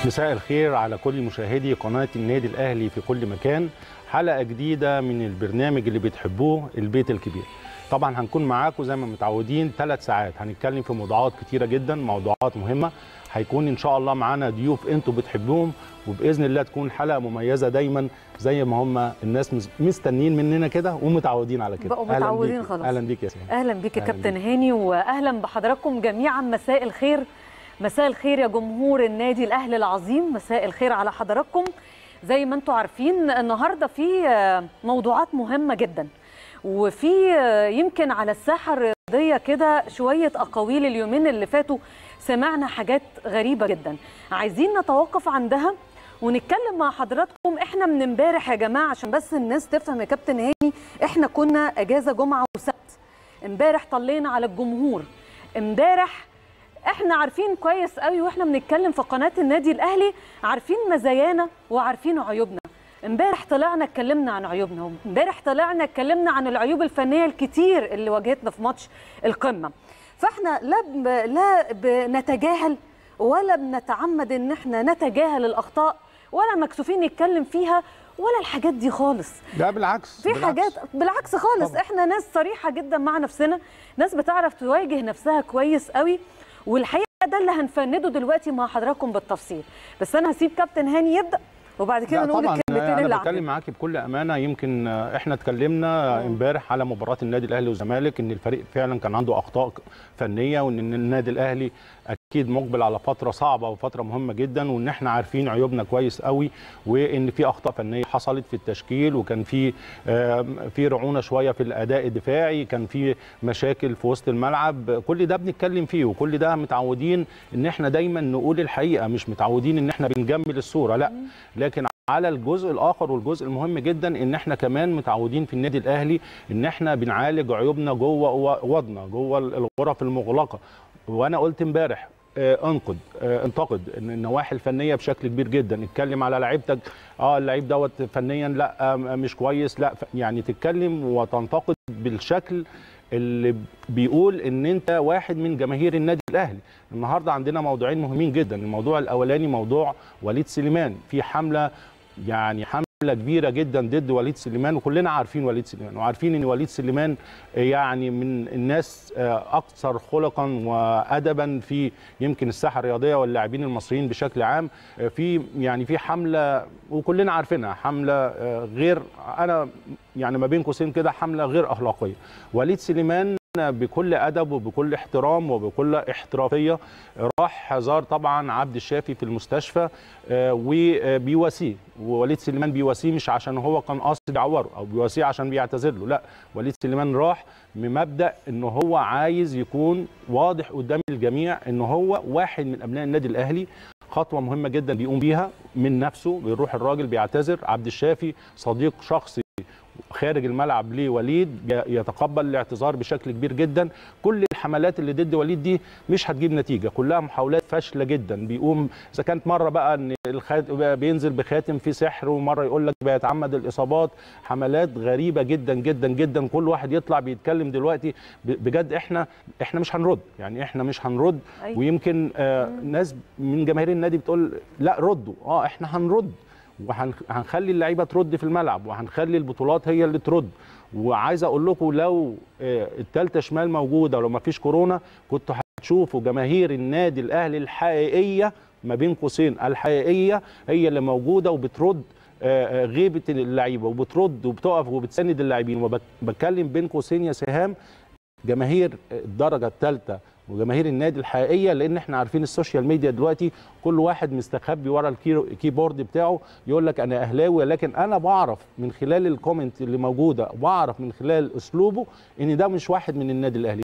مساء الخير على كل مشاهدي قناة النادي الأهلي في كل مكان حلقة جديدة من البرنامج اللي بتحبوه البيت الكبير طبعا هنكون معاكم زي ما متعودين ثلاث ساعات هنتكلم في موضوعات كتيرة جدا موضوعات مهمة هيكون إن شاء الله معانا ضيوف أنتوا بتحبوهم وبإذن الله تكون حلقة مميزة دايما زي ما هم الناس مستنيين مننا كده ومتعودين على كده بقوا متعودين بيك. خلاص. أهلا بيك يا سيدي اهلا بيك يا أهلاً كابتن بيك. هاني واهلا بحضراتكم جميعا مساء الخير مساء الخير يا جمهور النادي الاهلي العظيم مساء الخير على حضراتكم زي ما انتم عارفين النهارده في آه، موضوعات مهمه جدا وفي آه، يمكن على الساحه الرياضيه كده شويه اقاويل اليومين اللي فاتوا سمعنا حاجات غريبه جدا عايزين نتوقف عندها ونتكلم مع حضراتكم احنا من امبارح يا جماعه عشان بس الناس تفهم يا كابتن هاني احنا كنا اجازه جمعه وسبت امبارح طلينا على الجمهور امبارح احنا عارفين كويس قوي واحنا بنتكلم في قناه النادي الاهلي عارفين مزايانا وعارفين عيوبنا امبارح طلعنا اتكلمنا عن عيوبنا امبارح طلعنا اتكلمنا عن العيوب الفنيه الكتير اللي واجهتنا في ماتش القمه فاحنا لا ب... لا بنتجاهل ولا بنتعمد ان احنا نتجاهل الاخطاء ولا مكسوفين نتكلم فيها ولا الحاجات دي خالص لا بالعكس في بالعكس. حاجات بالعكس خالص طبعا. احنا ناس صريحه جدا مع نفسنا ناس بتعرف تواجه نفسها كويس قوي والحقيقه ده اللي هنفنده دلوقتي مع حضراتكم بالتفصيل بس انا هسيب كابتن هاني يبدا وبعد كده لا نقول طبعا الكلمتين اللي انا بتكلم عندنا معاكي بكل امانه يمكن آه، احنا اتكلمنا مم. امبارح على مباراه النادي الاهلي والزمالك ان الفريق فعلا كان عنده اخطاء فنيه وان النادي الاهلي اكيد مقبل على فتره صعبه وفتره مهمه جدا وان احنا عارفين عيوبنا كويس قوي وان في اخطاء فنيه حصلت في التشكيل وكان في آم، في رعونه شويه في الاداء الدفاعي كان في مشاكل في وسط الملعب كل ده بنتكلم فيه وكل ده متعودين ان احنا دايما نقول الحقيقه مش متعودين ان احنا بنجمل الصوره لا لكن على الجزء الاخر والجزء المهم جدا ان احنا كمان متعودين في النادي الاهلي ان احنا بنعالج عيوبنا جوه اوضنا جوه الغرف المغلقه وانا قلت امبارح آه، انقد آه، انتقد ان النواحي الفنيه بشكل كبير جدا اتكلم على لعيبتك اه اللعيب دوت فنيا لا آه، مش كويس لا ف- يعني تتكلم وتنتقد بالشكل اللي بيقول ان انت واحد من جماهير النادي الاهلي النهارده عندنا موضوعين مهمين جدا الموضوع الاولاني موضوع وليد سليمان في حمله يعني حمله كبيره جدا ضد وليد سليمان وكلنا عارفين وليد سليمان وعارفين ان وليد سليمان يعني من الناس آه، اكثر خلقا وادبا في يمكن الساحه الرياضيه واللاعبين المصريين بشكل عام آه، في يعني في حمله وكلنا عارفينها حمله آه، غير انا يعني ما بين قوسين كده حمله غير اخلاقيه وليد سليمان بكل ادب وبكل احترام وبكل احترافيه راح زار طبعا عبد الشافي في المستشفى آه، وبيواسيه ووليد سليمان بيواسيه مش عشان هو كان قاصد يعوره او بيواسيه عشان بيعتذر له لا وليد سليمان راح بمبدا ان هو عايز يكون واضح قدام الجميع ان هو واحد من ابناء النادي الاهلي خطوه مهمه جدا بيقوم بيها من نفسه بيروح الراجل بيعتذر عبد الشافي صديق شخصي خارج الملعب لوليد بي- يتقبل الاعتذار بشكل كبير جدا كل الحملات اللي ضد وليد دي مش هتجيب نتيجه كلها محاولات فاشله جدا بيقوم اذا كانت مره بقى ان الخات... بينزل بخاتم فيه سحر ومره يقول لك بيتعمد الاصابات حملات غريبه جدا جدا جدا كل واحد يطلع بيتكلم دلوقتي ب- بجد احنا احنا مش هنرد يعني احنا مش هنرد أيوة. ويمكن آه ناس من جماهير النادي بتقول لا ردوا اه احنا هنرد وهنخلي اللعيبه ترد في الملعب وهنخلي البطولات هي اللي ترد وعايز اقول لكم لو آه، التالتة شمال موجوده ولو ما فيش كورونا كنتوا هتشوفوا جماهير النادي الاهلي الحقيقيه ما بين قوسين الحقيقيه هي اللي موجوده وبترد آه، آه، غيبه اللعيبه وبترد وبتقف وبتساند اللاعبين وبتكلم بين قوسين يا سهام جماهير الدرجه الثالثه وجماهير النادي الحقيقيه لان احنا عارفين السوشيال ميديا دلوقتي كل واحد مستخبي ورا الكيرو- الكيبورد بتاعه يقول لك انا اهلاوي لكن انا بعرف من خلال الكومنت اللي موجوده بعرف من خلال اسلوبه ان ده مش واحد من النادي الاهلي